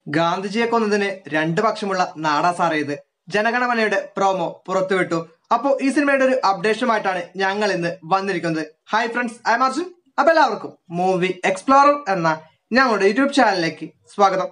ഗാന്ധിജിയെ കൊന്നതിന് രണ്ട് പക്ഷമുള്ള നാടാ സാറേ ഇത് ജനഗണമനയുടെ പ്രോമോ പുറത്തുവിട്ടു അപ്പോ ഈ സിനിമയുടെ ഒരു അപ്ഡേഷനുമായിട്ടാണ് ഞങ്ങൾ ഇന്ന് വന്നിരിക്കുന്നത് ഹായ് ഫ്രണ്ട്സ് ഐ മാർജിൻ അപ്പൊ എല്ലാവർക്കും മൂവി എക്സ്പ്ലോറർ എന്ന ഞങ്ങളുടെ യൂട്യൂബ് ചാനലിലേക്ക് സ്വാഗതം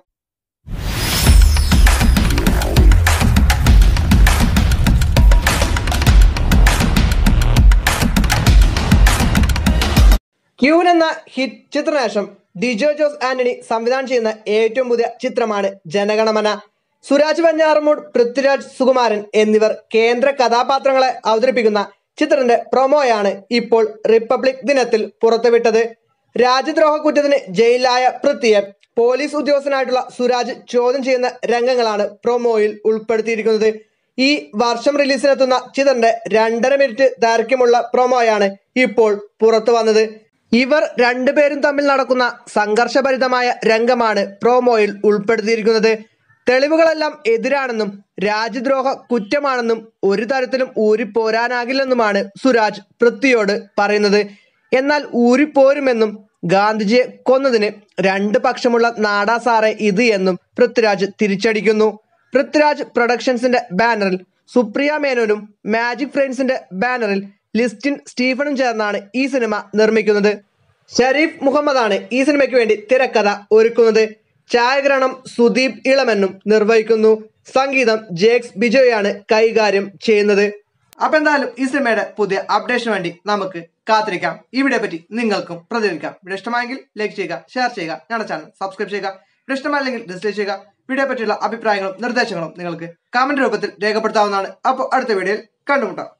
ക്യൂൻ എന്ന ഹിറ്റ് ചിത്രശേഷം ഡിജോ ജോസ് ആന്റണി സംവിധാനം ചെയ്യുന്ന ഏറ്റവും പുതിയ ചിത്രമാണ് ജനഗണമന സുരാജ് വെഞ്ഞാറമൂട് പൃഥ്വിരാജ് സുകുമാരൻ എന്നിവർ കേന്ദ്ര കഥാപാത്രങ്ങളെ അവതരിപ്പിക്കുന്ന ചിത്രത്തിന്റെ പ്രൊമോയാണ് ഇപ്പോൾ റിപ്പബ്ലിക് ദിനത്തിൽ പുറത്തുവിട്ടത് രാജ്യദ്രോഹ കുറ്റത്തിന് ജയിലിലായ പൃഥ്വിയെ പോലീസ് ഉദ്യോഗസ്ഥനായിട്ടുള്ള സുരാജ് ചോദ്യം ചെയ്യുന്ന രംഗങ്ങളാണ് പ്രൊമോയിൽ ഉൾപ്പെടുത്തിയിരിക്കുന്നത് ഈ വർഷം റിലീസിനെത്തുന്ന ചിത്രന്റെ രണ്ടര മിനിറ്റ് ദൈർഘ്യമുള്ള പ്രൊമോയാണ് ഇപ്പോൾ പുറത്തു വന്നത് ഇവർ രണ്ടുപേരും തമ്മിൽ നടക്കുന്ന സംഘർഷഭരിതമായ രംഗമാണ് പ്രോമോയിൽ ഉൾപ്പെടുത്തിയിരിക്കുന്നത് തെളിവുകളെല്ലാം എതിരാണെന്നും രാജ്യദ്രോഹ കുറ്റമാണെന്നും ഒരു തരത്തിലും ഊരിപ്പോരാനാകില്ലെന്നുമാണ് സുരാജ് പൃഥ്വിയോട് പറയുന്നത് എന്നാൽ ഊരിപ്പോരുമെന്നും ഗാന്ധിജിയെ കൊന്നതിന് രണ്ട് പക്ഷമുള്ള നാടാ സാറേ ഇത് എന്നും പൃഥ്വിരാജ് തിരിച്ചടിക്കുന്നു പൃഥ്വിരാജ് പ്രൊഡക്ഷൻസിന്റെ ബാനറിൽ സുപ്രിയ മേനോനും മാജിക് ഫ്രെയിംസിന്റെ ബാനറിൽ ലിസ്റ്റിൻ സ്റ്റീഫനും ചേർന്നാണ് ഈ സിനിമ നിർമ്മിക്കുന്നത് ഷരീഫ് മുഹമ്മദാണ് ഈ സിനിമയ്ക്ക് വേണ്ടി തിരക്കഥ ഒരുക്കുന്നത് ഛായാഗ്രഹണം സുദീപ് ഇളമെന്നും നിർവഹിക്കുന്നു സംഗീതം ജേക്സ് ബിജോയാണ് കൈകാര്യം ചെയ്യുന്നത് അപ്പൊ എന്തായാലും ഈ സിനിമയുടെ പുതിയ അപ്ഡേഷന് വേണ്ടി നമുക്ക് കാത്തിരിക്കാം ഈ വീഡിയോ പറ്റി നിങ്ങൾക്കും പ്രതികരിക്കാം വീഡിയോ ഇഷ്ടമായെങ്കിൽ ലൈക്ക് ചെയ്യുക ഷെയർ ചെയ്യുക ഞങ്ങളുടെ ചാനൽ സബ്സ്ക്രൈബ് ചെയ്യുക വീഡിയോ ഇഷ്ടമായില്ലെങ്കിൽ ഡിസ്ലൈക്ക് ചെയ്യുക വീഡിയോ പറ്റിയുള്ള അഭിപ്രായങ്ങളും നിർദ്ദേശങ്ങളും നിങ്ങൾക്ക് കമന്റ് രൂപത്തിൽ രേഖപ്പെടുത്താവുന്നതാണ് അപ്പോൾ അടുത്ത വീഡിയോയിൽ കണ്ടുമുട്ടാം